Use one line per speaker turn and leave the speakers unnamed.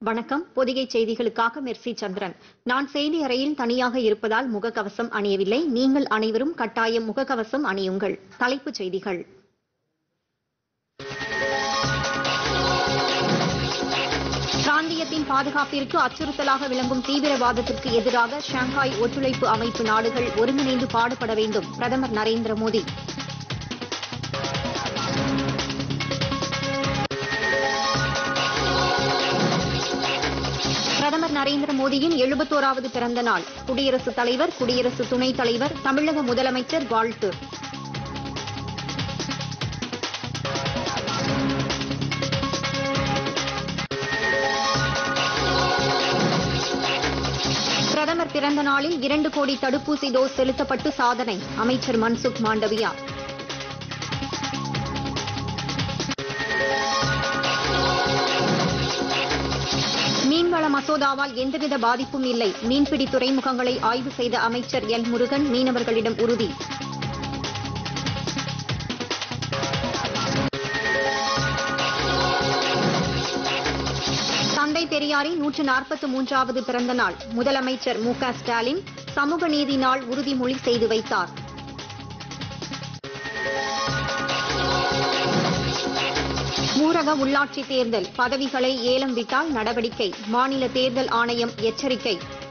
வணக்கம் பொதிகை செய்திகளுக்காக மெர்சி சந்திரன் நான் செய்தி அறையில் தனியாக இருப்பதால் முகக்கவசம் அணியவில்லை நீங்கள் அனைவரும் கட்டாயம் முகக்கவசம் அணியுங்கள் தலைப்புச் செய்திகள் பிராந்தியத்தின் பாதுகாப்பிற்கு அச்சுறுத்தலாக விளங்கும் தீவிரவாதத்திற்கு எதிராக ஷாங்காய் ஒத்துழைப்பு அமைப்பு நாடுகள் ஒருங்கிணைந்து பாடுபட வேண்டும் பிரதமர் நரேந்திர மோடி பிரதமர் நரேந்திர மோடியின் எழுபத்தோராவது பிறந்த நாள் குடியரசுத் தலைவர் குடியரசு துணைத் தலைவர் தமிழக முதலமைச்சர் வாழ்த்து பிரதமர் பிறந்த நாளில் இரண்டு கோடி தடுப்பூசி டோஸ் செலுத்தப்பட்டு சாதனை அமைச்சர் மன்சுக் மாண்டவியா மீன்வள மசோதாவால் எந்தவித பாதிப்பும் இல்லை மீன்பிடி துறைமுகங்களை ஆய்வு செய்த அமைச்சர் எல் முருகன் மீனவர்களிடம் உறுதி தந்தை பெரியாரின் நூற்று நாற்பத்தி மூன்றாவது பிறந்த நாள் முதலமைச்சர் மு க ஸ்டாலின் சமூக நீதி நாள் உறுதிமொழி செய்து வைத்தார் ஊரக உள்ளாட்சி தேர்தல் பதவிகளை ஏலம் விட்டால் நடவடிக்கை மாநில தேர்தல் ஆணையம் எச்சரிக்கை